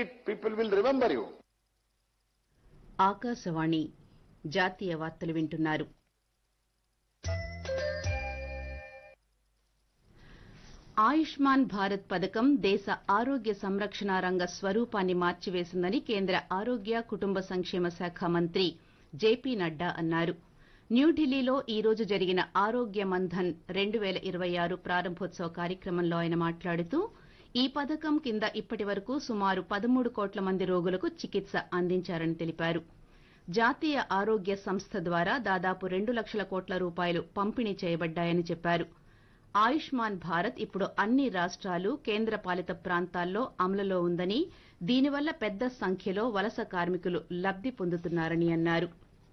it, people will remember you. Akashvani జాతీయ వార్తలు వింటున్నారు ఆయుష్మాన్ భారత్ పథకం దేశ ఆరోగ్య సంరక్షణ రంగ స్వరూపాన్ని మార్చివేసిందని కేంద్ర ఆరోగ్య కుటుంబ సంక్షేమ శాఖ మంత్రి జేపీ నడ్డా అన్నారు న్యూఢిల్లీలో ఈ రోజు జరిగిన ఆరోగ్య మంథన్ రెండు పేల ఇరవై ఆరు ప్రారంభోత్సవ కార్యక్రమంలో ఆయన మాట్లాడుతూ ఈ పథకం కింద ఇప్పటి వరకు సుమారు పదమూడు కోట్ల మంది రోగులకు చికిత్స అందించారని తెలిపారు జాతీయ ఆరోగ్య సంస్థ ద్వారా దాదాపు రెండు లక్షల కోట్ల రూపాయలు పంపిణీ చేయబడ్డాయని చెప్పారు ఆయుష్మాన్ భారత్ ఇప్పుడు అన్ని రాష్ట్రాలు కేంద్రపాలిత ప్రాంతాల్లో అమలులో ఉందని దీనివల్ల పెద్ద సంఖ్యలో వలస కార్మికులు లబ్ది పొందుతున్నారని అన్నారు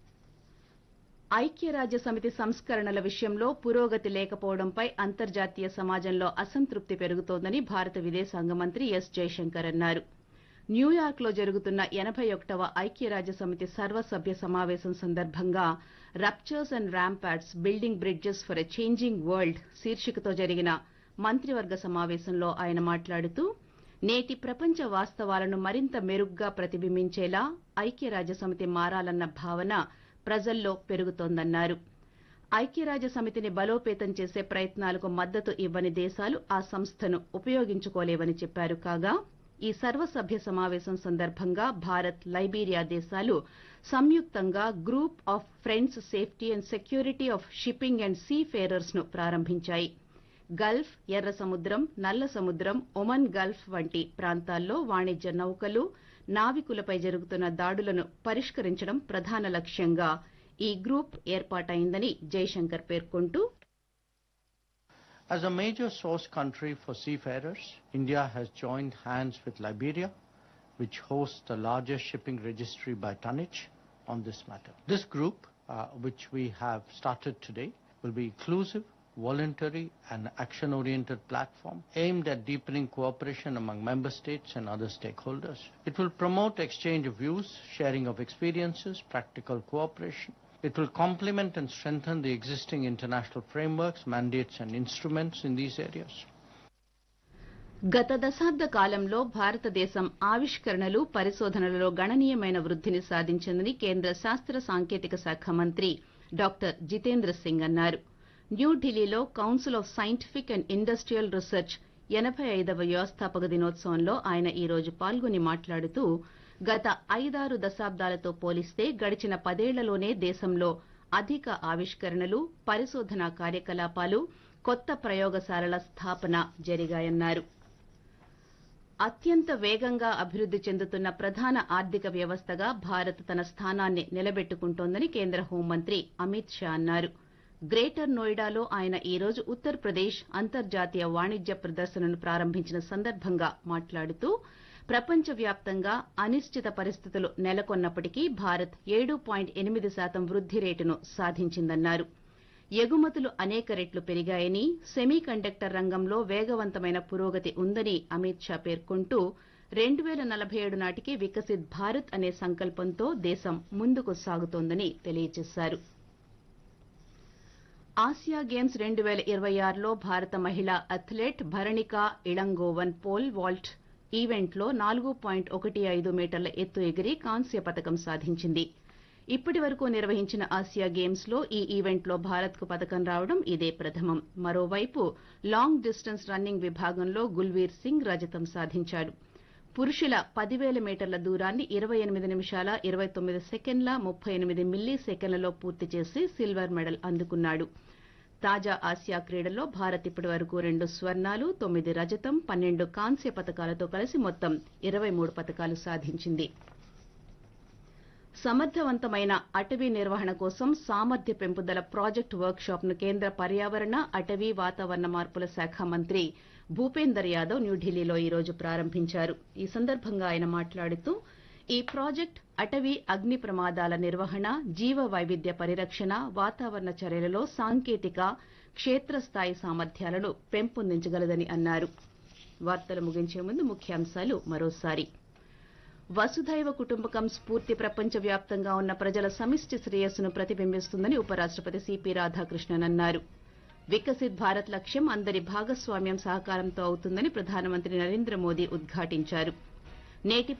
ఐక్యరాజ్య సమితి సంస్కరణల విషయంలో పురోగతి లేకపోవడంపై అంతర్జాతీయ సమాజంలో అసంతృప్తి పెరుగుతోందని భారత విదేశాంగ మంత్రి ఎస్ జైశంకర్ అన్నారు న్యూయార్క్ లో జరుగుతున్న ఎనబై ఒకటవ ఐక్యరాజ్య సమితి సర్వసభ్య సమావేశం సందర్భంగా ruptures and ramparts building bridges for a changing world శీర్షికతో జరిగిన మంత్రివర్గ సమావేశంలో ఆయన మాట్లాడుతూ నేటి ప్రపంచ వాస్తవాలను మరింత మెరుగ్గా ప్రతిబింబించేలా ఐక్యరాజ్య సమితి మారాలన్న భావన ప్రజల్లో పెరుగుతోందన్నారు ఐక్యరాజ్య సమితిని బలోపేతం చేసే ప్రయత్నాలకు మద్దతు ఇవ్వని దేశాలు ఆ సంస్థను ఉపయోగించుకోలేవని చెప్పారు కాగా ఈ సర్వసభ్య సమావేశం సందర్భంగా భారత్ లైబీరియా దేశాలు సంయుక్తంగా group of friends safety and security of shipping and seafarers ను ప్రారంభించాయి గల్ఫ్ ఎర్ర సముద్రం నల్ల సముద్రం ఒమన్ గల్ఫ్ వంటి ప్రాంతాల్లో వాణిజ్య నౌకలు నావికులపై జరుగుతున్న దాడులను పరిష్కరించడం ప్రధాన లక్ష్యంగా ఈ గ్రూప్ ఏర్పాటైందని జైశంకర్ పేర్కొంటూ As a major source country for seafarers, India has joined hands with Liberia, which hosts the largest shipping registry by tonnage on this matter. This group, uh, which we have started today, will be inclusive, voluntary and action-oriented platform aimed at deepening cooperation among member states and other stakeholders. It will promote exchange of views, sharing of experiences, practical cooperation, it will complement and strengthen the existing international frameworks, mandates and instruments in these areas. గత దశాబ్ద కాలంలో భారతదేశం ఆవిష్కరణలు పరిశోధనలలో గణనీయమైన వృద్ధిని సాధించిందని కేంద్ర శాస్త్ర సాంకేతిక శాఖ మంత్రి డాక్టర్ జితేంద్ర సింగ్ అన్నారు న్యూఢిల్లీలో council of scientific and industrial research ఎనబై ఐదవ వ్యవస్థాపక దినోత్సవంలో ఆయన ఈ రోజు పాల్గొని మాట్లాడుతూ గత ఐదారు దశాబ్దాలతో పోలిస్తే గడిచిన పదేళ్లలోనే దేశంలో అధిక ఆవిష్కరణలు పరిశోధనా కార్యకలాపాలు కొత్త ప్రయోగశాలల స్థాపన జరిగాయన్నారు అత్యంత వేగంగా అభివృద్ది చెందుతున్న ప్రధాన ఆర్థిక వ్యవస్థగా భారత్ తన స్థానాన్ని నిలబెట్టుకుంటోందని కేంద్ర హోంమంత్రి అమిత్ షా అన్నారు గ్రేటర్ నోయిడాలో ఆయన ఈ రోజు ఉత్తరప్రదేశ్ అంతర్జాతీయ వాణిజ్య ప్రదర్శనను ప్రారంభించిన సందర్భంగా మాట్లాడుతూ ప్రపంచవ్యాప్తంగా అనిశ్చిత పరిస్థితులు నెలకొన్నప్పటికీ భారత్ ఏడు పాయింట్ ఎనిమిది శాతం వృద్ది రేటును సాధించిందన్నారు ఎగుమతులు అనేక రెట్లు పెరిగాయని సెమీ కండక్టర్ రంగంలో వేగవంతమైన పురోగతి ఉందని అమిత్ షా పేర్కొంటూ రెండు పేల నలభై ఏడు నాటికి వికసిత్ భారత్ అనే సంకల్పంతో దేశం ముందుకు సాగుతోందని తెలియజేశారు ఆసియా గేమ్స్ రెండు పేల ఇరవై ఆరులో భారత మహిళా athlete Bharanika Elangovan pole vault ఈవెంట్లో నాలుగు పాయింట్ ఒకటి ఐదు మీటర్ల ఎత్తు ఎగిరి కాంస్య పథకం సాధించింది ఇప్పటి వరకు నిర్వహించిన ఆసియా గేమ్స్ లో ఈ ఈవెంట్లో భారత్ కు పథకం రావడం ఇదే ప్రథమం మరోవైపు లాంగ్ డిస్టెన్స్ రన్నింగ్ విభాగంలో గుల్వీర్ సింగ్ రజతం సాధించాడు పురుషుల పదివేల మీటర్ల దూరాన్ని ఇరవై ఎనిమిది నిమిషాల ఇరవై తొమ్మిది సెకండ్ల ముప్పై ఎనిమిది మిల్లీ సెకండ్లలో పూర్తి చేసి సిల్వర్ మెడల్ అందుకున్నాడు తాజా ఆసియా క్రీడల్లో భారత్ ఇప్పటి వరకు రెండు స్వర్ణాలు తొమ్మిది రజతం పన్నెండు కాంస్య పథకాలతో కలిసి మొత్తం ఇరవై మూడు పథకాలు సాధించింది సమర్థవంతమైన అటవీ నిర్వహణ కోసం సామర్థ్య పెంపుదల ప్రాజెక్టు వర్క్ షాప్ ను కేంద్ర పర్యావరణ అటవీ వాతావరణ మార్పుల శాఖ మంత్రి భూపేందర్ యాదవ్ న్యూఢిల్లీలో ఈ రోజు ప్రారంభించారు ఈ సందర్భంగా ఆయన మాట్లాడుతూ ఈ ప్రాజెక్ట్ అటవీ అగ్ని ప్రమాదాల నిర్వహణ జీవ వైవిధ్య పరిరక్షణ వాతావరణ చర్యలలో సాంకేతిక క్షేత్రస్థాయి సామర్థ్యాలను పెంపొందించగలదని అన్నారు వార్తలు ముగించే ముందు ముఖ్యాంశాలు మరోసారి వసుధైవ కుటుంబకం స్ఫూర్తి ప్రపంచవ్యాప్తంగా ఉన్న ప్రజల సమిష్టి శ్రేయస్సును ప్రతిబింబిస్తుందని ఉపరాష్టపతి సిపి రాధాకృష్ణన్ అన్నారు వికసిత్ భారత్ లక్ష్యం అందరి భాగస్వామ్యం సహకారంతో అవుతుందని ప్రధానమంత్రి నరేంద్ర మోదీ ఉద్ఘాటించారు నేటి